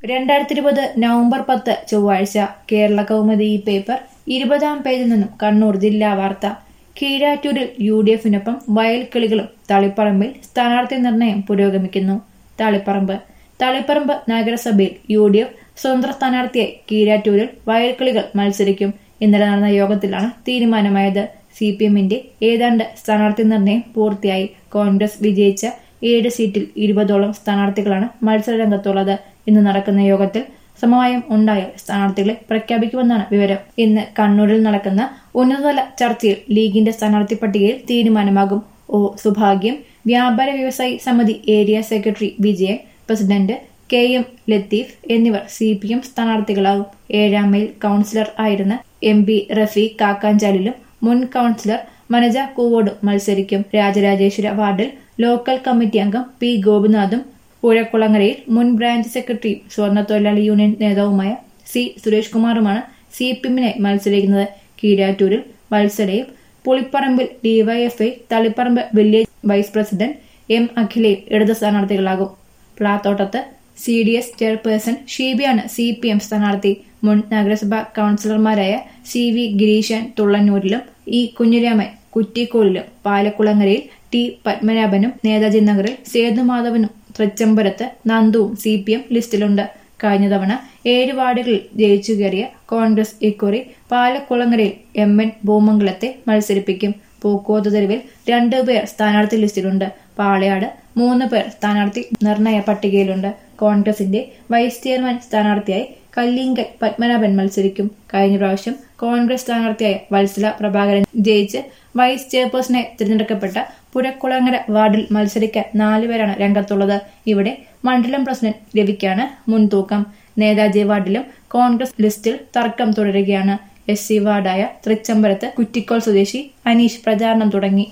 രണ്ടായിരത്തി ഇരുപത് നവംബർ പത്ത് ചൊവ്വാഴ്ച കേരള കൗമുദി ഈ പേപ്പർ ഇരുപതാം പേജിൽ നിന്നും കണ്ണൂർ ജില്ലാ വാർത്ത കീഴാറ്റൂരിൽ യു ഡി എഫിനൊപ്പം വയൽക്കിളികളും തളിപ്പറമ്പിൽ സ്ഥാനാർത്ഥി നിർണയം പുരോഗമിക്കുന്നു തളിപ്പറമ്പ് തളിപ്പറമ്പ് നഗരസഭയിൽ യു ഡി എഫ് സ്വതന്ത്ര സ്ഥാനാർത്ഥിയായി കീഴാറ്റൂരിൽ വയൽക്കിളികൾ മത്സരിക്കും ഇന്നലെ നടന്ന യോഗത്തിലാണ് തീരുമാനമായത് സി പി എമ്മിന്റെ ഏതാണ്ട് സ്ഥാനാർത്ഥി നിർണയം പൂർത്തിയായി കോൺഗ്രസ് വിജയിച്ച ഏഴ് സീറ്റിൽ ഇരുപതോളം സ്ഥാനാർത്ഥികളാണ് മത്സരരംഗത്തുള്ളത് ഇന്ന് നടക്കുന്ന യോഗത്തിൽ സമവായം ഉണ്ടായാൽ സ്ഥാനാർത്ഥികളെ പ്രഖ്യാപിക്കുമെന്നാണ് വിവരം ഇന്ന് കണ്ണൂരിൽ നടക്കുന്ന ഉന്നതതല ചർച്ചയിൽ ലീഗിന്റെ സ്ഥാനാർത്ഥി പട്ടികയിൽ തീരുമാനമാകും ഒ സുഭാഗ്യം വ്യാപാര വ്യവസായി സമിതി area secretary Vijayan president K M Latheef എന്നിവർ സി പി എം സ്ഥാനാർത്ഥികളാകും ഏഴാം മൈൽ കൌൺസിലർ ആയിരുന്ന എം പി റഫീഖ് കാക്കാഞ്ചാലിലും മുൻ കൌൺസിലർ മനജ കൂവോട് മത്സരിക്കും രാജരാജേശ്വര വാർഡിൽ ലോക്കൽ കമ്മിറ്റി അംഗം പി ഗോപിനാഥും പൂഴക്കുളങ്ങരയിൽ മുൻ ബ്രാഞ്ച് സെക്രട്ടറിയും സ്വർണ്ണ തൊഴിലാളി യൂണിയൻ നേതാവുമായ സി സുരേഷ് കുമാറുമാണ് സി പി എമ്മിനായി മത്സരിക്കുന്നത് കീഴാറ്റൂരിൽ വത്സലയും പുളിപ്പറമ്പിൽ DYFI Thaliparamba village vice president M അഖിലയും ഇടത് സ്ഥാനാർത്ഥികളാകും പ്ലാത്തോട്ടത്ത് സി ഡി എസ് ചെയർപേഴ്സൺ ഷീബിയാണ് സി പി എം സ്ഥാനാർത്ഥി മുൻ നഗരസഭാ കൌൺസിലർമാരായ സി വി ഗിരീശൻ തുള്ളന്നൂരിലും ഇ കുഞ്ഞിരാമൻ കുറ്റിക്കോലിലും പാലക്കുളങ്ങരയിൽ ടി പത്മനാഭനും നേതാജി നഗറിൽ സേതുമാധവനും തൃച്ചംബരത്ത് നന്ദുവും സി പി എം ലിസ്റ്റിലുണ്ട് കഴിഞ്ഞ തവണ ഏഴ് വാർഡുകളിൽ ജയിച്ചു കയറിയ കോൺഗ്രസ് ഇക്കുറി പാലക്കുളങ്ങരയിൽ എം എൻ ഭൂമംഗലത്തെ മത്സരിപ്പിക്കും പൂക്കോത്ത് തെരുവിൽ രണ്ടുപേർ സ്ഥാനാർത്ഥി ലിസ്റ്റിലുണ്ട് പാളയാട് മൂന്ന് പേർ സ്ഥാനാർത്ഥി നിർണയ പട്ടികയിലുണ്ട് കോൺഗ്രസിന്റെ വൈസ് ചെയർമാൻ സ്ഥാനാർത്ഥിയായി കല്ലിങ്കൽ പത്മനാഭൻ മത്സരിക്കും കഴിഞ്ഞ പ്രാവശ്യം കോൺഗ്രസ് സ്ഥാനാർത്ഥിയായ വത്സല പ്രഭാകരൻ ജയിച്ച് വൈസ് ചെയർപേഴ്സണായി തിരഞ്ഞെടുക്കപ്പെട്ട പുരക്കുളങ്ങര വാർഡിൽ മത്സരിക്കാൻ നാലുപേരാണ് രംഗത്തുള്ളത് ഇവിടെ മണ്ഡലം പ്രസിഡന്റ് രവിക്കാണ് മുൻതൂക്കം നേതാജി വാർഡിലും കോൺഗ്രസ് ലിസ്റ്റിൽ തർക്കം തുടരുകയാണ് എസ് സി വാർഡായ തൃച്ചംബരത്ത് കുറ്റിക്കോൾ സ്വദേശി അനീഷ് പ്രചാരണം തുടങ്ങി